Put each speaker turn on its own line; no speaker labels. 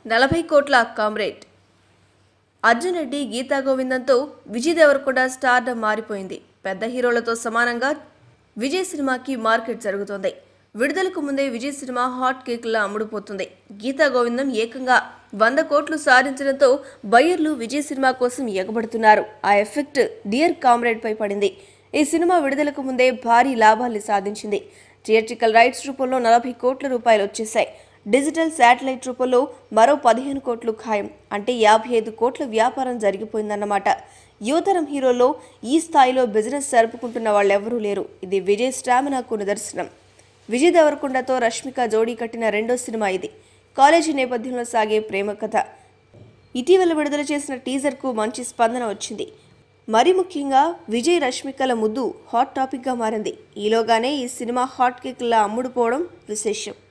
నలభై కోట్ల కామ్రేడ్ అర్జున్ రెడ్డి గీతా గోవిందంతో విజయ్ దేవరకొండ స్టార్డమ్ మారిపోయింది పెద్ద హీరోలతో సమానంగా విజయ్ సినిమాకి మార్కెట్ జరుగుతోంది విడుదలకు ముందే విజయ్ సినిమా హాట్ కేక్లా అమ్ముడుపోతుంది గీతా గోవిందం ఏకంగా వంద కోట్లు సాధించడంతో బయ్యర్లు విజయ్ సినిమా కోసం ఎగబడుతున్నారు ఆ ఎఫెక్ట్ డియర్ కామ్రేడ్ పై పడింది ఈ సినిమా విడుదలకు ముందే భారీ లాభాల్ని సాధించింది థియేట్రికల్ రైట్స్ రూపంలో నలభై కోట్ల రూపాయలు వచ్చేశాయి డిజిటల్ శాటిలైట్ రూపంలో మరో పదిహేను కోట్లు ఖాయం అంటే యాభై ఐదు కోట్ల వ్యాపారం జరిగిపోయిందన్నమాట యువతరం హీరోల్లో ఈ స్థాయిలో బిజినెస్ జరుపుకుంటున్న వాళ్ళెవరూ లేరు ఇది విజయ్ స్టామినాకు నిదర్శనం విజయ్ దేవరకొండతో రష్మిక జోడీ కట్టిన రెండో సినిమా ఇది కాలేజీ నేపథ్యంలో సాగే ప్రేమ కథ ఇటీవల విడుదల చేసిన టీజర్కు మంచి స్పందన వచ్చింది మరి ముఖ్యంగా విజయ్ రష్మికల ముద్దు హాట్ టాపిక్గా మారింది ఈలోగానే ఈ సినిమా హాట్ కేక్లా అమ్ముడుపోవడం విశేషం